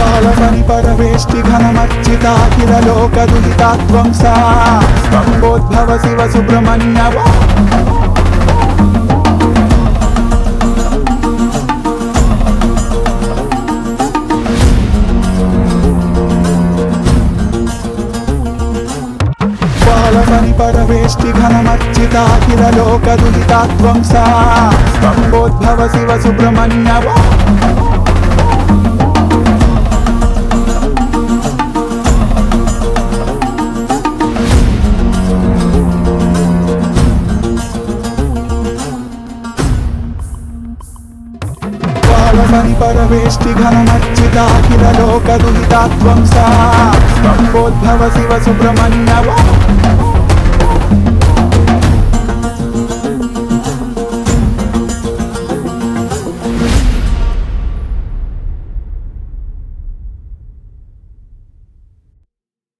బాలమణి పరవేష్టి ఘనమర్చితాఖిల లోక దుహితాత్వం సా స్తంభోద్భవ శివ సుబ్రహ్మణ్య బాలమణి పరవేష్టి ఘనమర్చితాఖిల లోక దుహితాత్వం సా స్తంభోద్భవ శివ సుబ్రహ్మణ్య బాలమణి పరవేష్టి ఘనమర్చితాఖిల లోక దుహితాత్వం సా స్తంభోద్భవ శివ సుబ్రహ్మణ్య